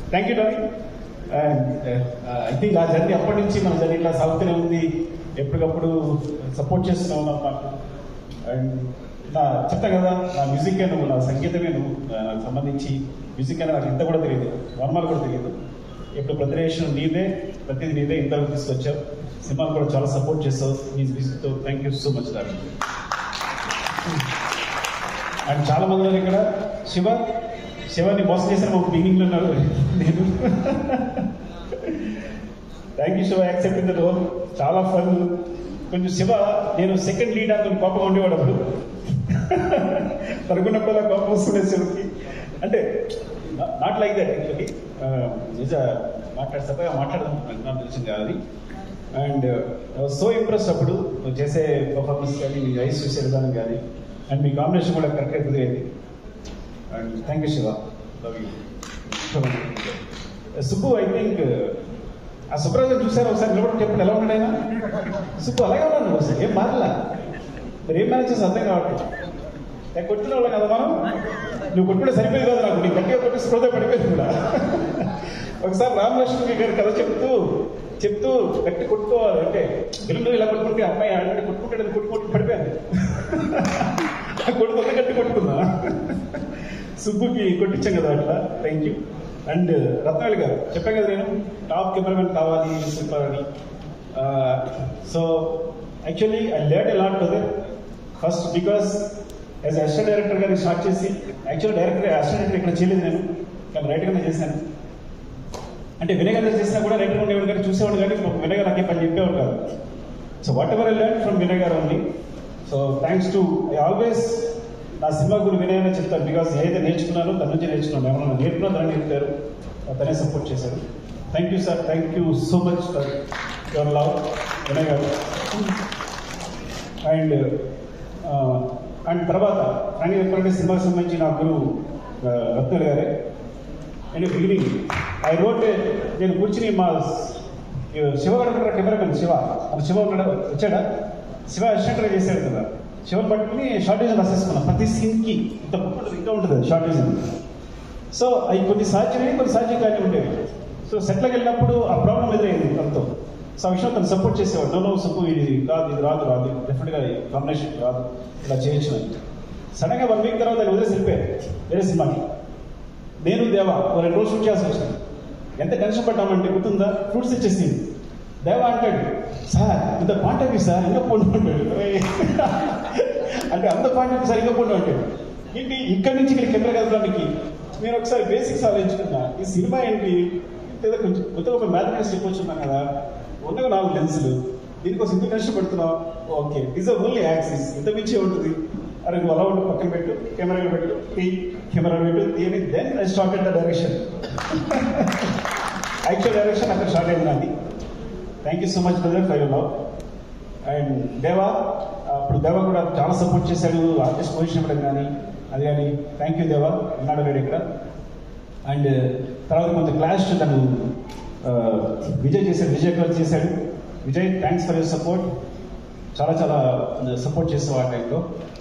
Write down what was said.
Thank you Danny and I think ఆ journey అప్పటి నుంచి మన జర్నీ ఇట్లా సాగుతూనే ఉంది ఎప్పటికప్పుడు సపోర్ట్ చేస్తూనే ఉన్నాం నాకు అండ్ నా చెప్తా కదా నా మ్యూజిక్ నువ్వు నా సంగీతమే నువ్వు ఆ, నాకు సంబంధించి మ్యూజిక్ అనేది నాకు ఇంత కూడా తెలియదు నార్మల్ కూడా తెలియదు ఇప్పుడు ప్రతిరేషన్ నీదే ప్రతిది నీదే ఇంతవరకు తీసుకొచ్చావు సినిమాలు కూడా చాలా సపోర్ట్ చేస్తావు నీ మ్యూజిక్తో thank you so much doctor and చాలా మంది ఉన్నారు ఇక్కడ శివ శివాన్ని మోసం చేశారు మాకు బిగినింగ్ లో ఉన్నారు నేను thank you Shiva accept the role చాలా ఫన్ కొంచెం శివ నేను సెకండ్ లీడ్ అని కొంచెం కోపంగా ఉండేవాడు అప్పుడు పడుకున్నప్పుడల్లా కోపం వస్తుండే శివకి అంటే నాట్ లైక్ దట్ యాక్చువల్లీ నిజ మాట్లాడే సభగా మాట్లాడదాం నాకు తెలిసింది అది అండ్ సో ఇంప్రెస్ అప్పుడు నువ్వు చేసే పర్ఫార్మెన్స్ కానీ నీ ఐస్ చూసే విధానం కానీ అండ్ మీ కాంబినేషన్ కూడా కరెక్ట్గా కుదిరేది and thank you Shiva love you Subbu I think ఆ సుబ్రాజు చూసారు ఒకసారి నిలబడి చెప్పండి ఎలా ఉన్నాడు ఆయన సుబ్బు అలాగే ఉన్నాడు నువ్వు అసలు ఏం మారలా మరి ఏం మేనేజ్ చేసి అర్థం కావట్లేదు నేను కొట్టిన వాళ్ళం కదా మనం నువ్వు కొట్టుకుంటే సరిపోయేది కాదు నాకు నీ గట్టిగా కొట్టి స్పృహ పడిపోయింది కూడా ఒకసారి రామలక్ష్మి గారి కథ చెప్తూ చెప్తూ గట్టి కొట్టుకోవాలి అంటే పిల్లలు ఇలా కొట్టుకుంటే అమ్మాయి ఆల్రెడీ కొట్టుకుంటే కొట్టుకుంటూ పడిపోయాను ఆ కొడుకు అంత గట్టి కొట్టుకుందా సుబ్బుకి కొట్టించాం కదా అట్లా థ్యాంక్ యూ అండ్ రత్నాలి గారు చెప్పాను కదా నేను టాప్ కెమెరామెన్ కావాలి సూపర్ అని so actually I learn a lot కదా first because as assistant director గారిని స్టార్ట్ చేసి యాక్చువల్ డైరెక్టర్ అసిస్టెంట్ డైరెక్టర్ ఇక్కడ చేయలేదు నేను కానీ రైట్గానే చేశాను అంటే వినయ్ గారు చేసినా కూడా రైటర్ ఉండేవాడు కానీ చూసేవాడు కానీ ఒక వినయ్ గారు నాకే పని చెప్పేవాడు కాదు so whatever I learn from Vinay గారు only so thanks to I always నా సినిమా గురి వినయ్ అనే చెప్తాను బికాస్ ఏదైతే నేర్చుకున్నానో తన నుంచి నేర్చుకున్నాను ఏమన్నా నేర్పున్నా తనని నేర్పారు తనే సపోర్ట్ చేశారు thank you sir thank you so much for your love Vinay గారు అండ్ అండ్ తర్వాత కానీ ఎప్పుడంటే సినిమాకి సంబంధించి నా గురువు రత్నల్ గారే అండ్ బిగినింగ్ ఐ రోట్ నేను కూర్చుని మా శివ గారు ఉంటాడు కెమెరామెన్ శివ మన శివ ఉన్నాడు వచ్చాడా శివ అసిస్టెంట్గా చేశాడు కదా శివని పట్టుకుని షార్ట్ డిజైన్ రాసేసుకున్నాం ప్రతి సీన్కి ఇంత బుక్ ఇంకా ఉంటుంది షార్ట్ డిజైన్ సో అవి కొన్ని సాధ్యమే కొన్ని సాధ్యం కానీ ఉండేవి సో సెట్లోకి వెళ్ళినప్పుడు ఆ ప్రాబ్లం ఎదురైంది తనతో సో ఆ విషయం తను సపోర్ట్ చేసేవాడు నో నో సప్పు ఇది కాదు ఇది రాదు రాదు డెఫినెట్గా కాంబినేషన్ రాదు ఇలా చేయొచ్చు అని సడన్గా వన్ వీక్ తర్వాత దాన్ని వదిలేసి వెళ్ళిపోయారు వేరే సినిమాకి నేను దేవా ఓ రెండు రోజులు షూట్ చేయాల్సి వచ్చింది ఎంత టెన్షన్ పడ్డామంటే గుర్తుందా ఫ్రూట్స్ ఇచ్చేసి దేవా అంటాడు సార్ ఇంత పాయింట్ సార్ ఇంకా పొండు అంటాడు "ఏయ్." అంటే అంత పాయింట్ సార్ ఇంకా పొండు అంటాడు ఏంటి ఇక్కడి నుంచి ఇక్కడ కెమెరా కదడానికి నేను ఒకసారి బేసిక్స్ ఆలోచించుకున్నా ఈ సినిమా ఏంటి ఏదో కొంచెం కొత్తగా ఒక మ్యాథమెటిక్స్ చెప్పొచ్చున్నాను కదా ఉన్నవి నాలుగు లెన్సులు దీనికోసం ఇంత కష్టపడుతున్నావు ఓకే ఇస్ ఓన్లీ యాక్సిస్ ఇంత మించి ఉంటుంది అరే నువ్వు అలా ఉండు పక్కన పెట్టు కెమెరా పెట్టు తీ కెమెరా పెట్టు తీయని then I start the direction actual direction అక్కడ స్టార్ట్ అయింది నాది thank you so much brother for your love and Deva అప్పుడు దేవా కూడా చాలా సపోర్ట్ చేశాడు ఆర్టిస్ట్ పొజిషన్ ఇవ్వడం కానీ అది కానీ థ్యాంక్ యూ దేవా ఉన్నాడు వేడు ఇక్కడ అండ్ తర్వాత కొంత క్లాష్ తను ఆ, విజయ్ చేశాడు విజయ్ గారు చేశాడు Vijay thanks for your support చాలా చాలా సపోర్ట్ చేసావు ఆ టైంలో